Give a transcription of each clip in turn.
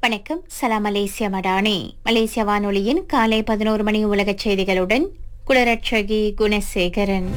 வணக்கம் சலாம் மலேசியா மடானி மலேசிய வானொலியின் காலை பதினோரு மணி உலகச் செய்திகளுடன் குளரட்சகி குணசேகரன்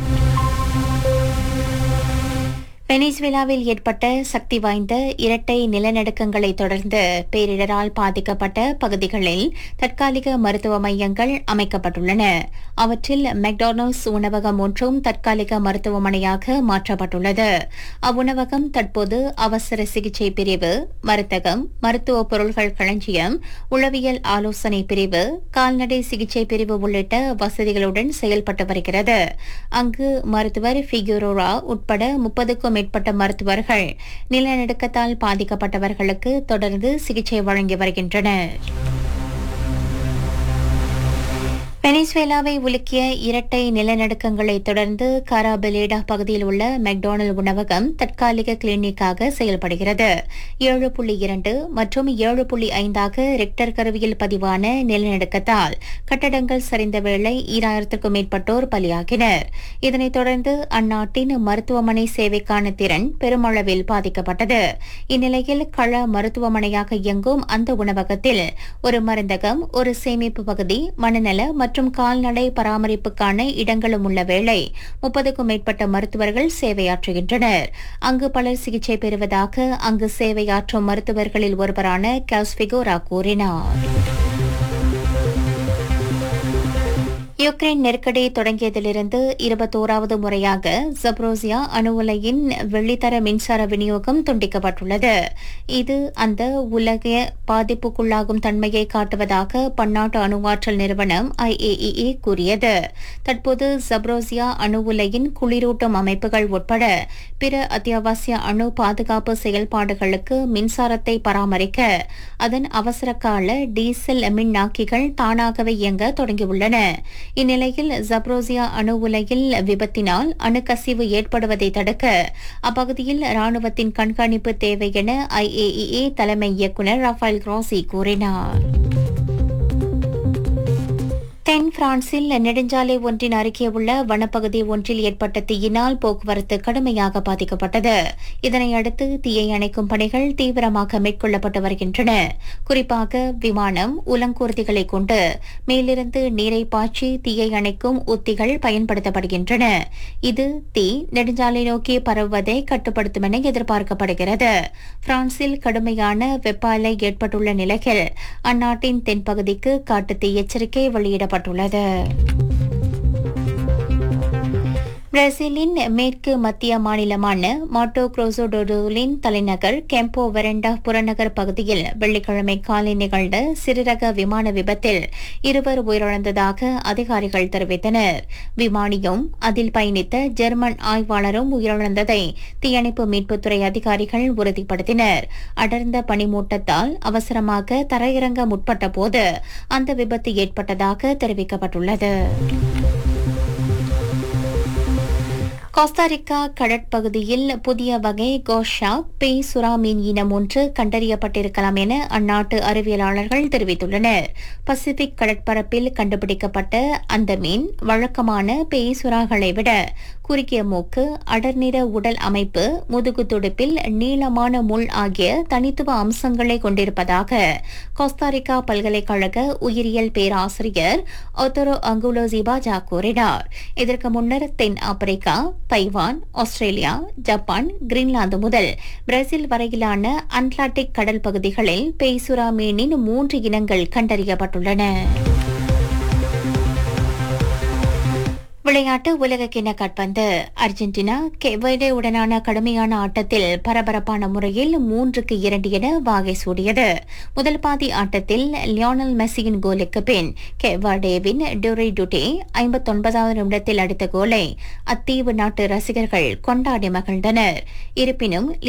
வெனிசுவேலாவில் ஏற்பட்ட சக்தி வாய்ந்த இரட்டை நிலநடுக்கங்களை தொடர்ந்து பேரிடரால் பாதிக்கப்பட்ட பகுதிகளில் தற்காலிக மருத்துவ மையங்கள் அமைக்கப்பட்டுள்ளன அவற்றில் மெக்டானல்ட்ஸ் உணவகம் ஒன்றும் தற்காலிக மருத்துவமனையாக மாற்றப்பட்டுள்ளது அவ்வுணவகம் தற்போது அவசர சிகிச்சை பிரிவு மருந்தகம் மருத்துவ பொருள்கள் களஞ்சியம் உளவியல் ஆலோசனை பிரிவு கால்நடை சிகிச்சை பிரிவு உள்ளிட்ட வசதிகளுடன் செயல்பட்டு வருகிறது அங்கு மருத்துவர் ஃபிகுரோரா உட்பட முப்பதுக்கும் மேற்பட்ட மருத்துவர்கள் நிலநடுக்கத்தால் பாதிக்கப்பட்டவர்களுக்கு தொடர்ந்து சிகிச்சை வழங்கி வருகின்றனர் வெனிசுவேலாவை உலுக்கிய இரட்டை நிலநடுக்கங்களை தொடர்ந்து காராபெலேடா பகுதியில் உள்ள மெக்டோனல் உணவகம் தற்காலிக கிளினிக்காக செயல்படுகிறது ஏழு புள்ளி இரண்டு மற்றும் ஏழு புள்ளி ஐந்தாக ரெக்டர் கருவியில் பதிவான நிலநடுக்கத்தால் கட்டடங்கள் சரிந்த வேளை ஈராயிரத்திற்கும் மேற்பட்டோர் பலியாகினர் இதனைத் தொடர்ந்து அந்நாட்டின் மருத்துவமனை சேவைக்கான திறன் பெருமளவில் பாதிக்கப்பட்டது இந்நிலையில் கள மருத்துவமனையாக இயங்கும் அந்த உணவகத்தில் ஒரு மருந்தகம் ஒரு சேமிப்பு பகுதி மனநல மற்றும் கால்நடை பராமரிப்புக்கான இடங்களும் உள்ள வேளை முப்பதுக்கும் மேற்பட்ட மருத்துவர்கள் சேவையாற்றுகின்றனர் அங்கு பலர் சிகிச்சை பெறுவதாக அங்கு சேவையாற்றும் மருத்துவர்களில் ஒருவரான காஸ்பிகோரா கூறினார் யுக்ரைன் நெருக்கடி தொடங்கியதிலிருந்து இருபத்தோராவது முறையாக ஜப்ரோசியா அணு உலையின் வெள்ளித்தர மின்சார விநியோகம் துண்டிக்கப்பட்டுள்ளது இது அந்த உலக பாதிப்புக்குள்ளாகும் தன்மையை காட்டுவதாக பன்னாட்டு அணுவாற்றல் நிறுவனம் ஐஏஇஏ கூறியது தற்போது ஜப்ரோசியா அணு உலையின் குளிரூட்டும் அமைப்புகள் உட்பட பிற அத்தியாவசிய அணு பாதுகாப்பு செயல்பாடுகளுக்கு மின்சாரத்தை பராமரிக்க அதன் அவசர கால டீசல் மின்னாக்கிகள் தானாகவே இயங்க தொடங்கியுள்ளன இந்நிலையில் ஜப்ரோசியா அணு உலையில் விபத்தினால் அணுக்கசிவு ஏற்படுவதை தடுக்க அப்பகுதியில் ராணுவத்தின் கண்காணிப்பு தேவை என ஐஏஇஏ தலைமை இயக்குநர் ரஃபேல் கிராசி கூறினார் தென் பிரான்சில் நெடுஞ்சாலை ஒன்றின் அருகே உள்ள வனப்பகுதி ஒன்றில் ஏற்பட்ட தீயினால் போக்குவரத்து கடுமையாக பாதிக்கப்பட்டது இதனையடுத்து தீயை அணைக்கும் பணிகள் தீவிரமாக மேற்கொள்ளப்பட்டு வருகின்றன குறிப்பாக விமானம் உலங்கூர்திகளை கொண்டு மேலிருந்து நீரை பாய்ச்சி தீயை அணைக்கும் உத்திகள் பயன்படுத்தப்படுகின்றன இது தீ நெடுஞ்சாலை நோக்கி பரவுவதை கட்டுப்படுத்தும் என எதிர்பார்க்கப்படுகிறது பிரான்சில் கடுமையான வெப்ப அலை ஏற்பட்டுள்ள நிலையில் அந்நாட்டின் தென்பகுதிக்கு காட்டுத்தீ எச்சரிக்கை வெளியிடப்பட்டுள்ளது பிரேசிலின் மேற்கு மத்திய மாநிலமான மாட்டோ குரோசோடோலின் தலைநகர் கெம்போ வெரண்டா புறநகர் பகுதியில் வெள்ளிக்கிழமை காலை நிகழ்ந்த சிறுரக விமான விபத்தில் இருவர் உயிரிழந்ததாக அதிகாரிகள் தெரிவித்தனர் விமானியும் அதில் பயணித்த ஜெர்மன் ஆய்வாளரும் உயிரிழந்ததை தீயணைப்பு மீட்புத்துறை அதிகாரிகள் உறுதிப்படுத்தினர் அடர்ந்த பனிமூட்டத்தால் அவசரமாக தரையிறங்க முற்பட்ட போது அந்த விபத்து ஏற்பட்டதாக தெரிவிக்கப்பட்டுள்ளது கோஸ்டாரிக்கா கடற்பகுதியில் புதிய வகை கோஷா பேய் சுறா மீன் இனம் ஒன்று கண்டறியப்பட்டிருக்கலாம் என அந்நாட்டு அறிவியலாளர்கள் தெரிவித்துள்ளனர் பசிபிக் கடற்பரப்பில் கண்டுபிடிக்கப்பட்ட அந்த மீன் வழக்கமான பேய் சுறாகளை விட குறுகிய மூக்கு அடர்நிற உடல் அமைப்பு முதுகு துடுப்பில் நீளமான முள் ஆகிய தனித்துவ அம்சங்களை கொண்டிருப்பதாக கோஸ்தாரிக்கா பல்கலைக்கழக உயிரியல் பேராசிரியர் ஒத்தரோ அங்குலோ ஜிபாஜா கூறினார் இதற்கு முன்னர் தென் Africa Taiwan Australia Japan Greenland முதல் பிரேசில் வரையிலான அட்லாண்டிக் கடல் பகுதிகளில் பெய்சுரா மீனின் மூன்று இனங்கள் கண்டறியப்பட்டுள்ளன விளையாட்டு உலகக்கிண காட்பந்து அர்ஜென்டினா கெவடே உடனான கடுமையான ஆட்டத்தில் பரபரப்பான முறையில் மூன்றுக்கு இரண்டு என வாகை சூடியது முதல் பாதி ஆட்டத்தில் லியோனல் மெஸ்ஸியின் கோலுக்கு பின் கெவாடேவின் டூரி டுடே ஐம்பத்தொன்பதாவது நிமிடத்தில் அடித்த கோலை அத்தீவு நாட்டு ரசிகர்கள் கொண்டாடி மகிழ்ந்தனர் இருப்பினும்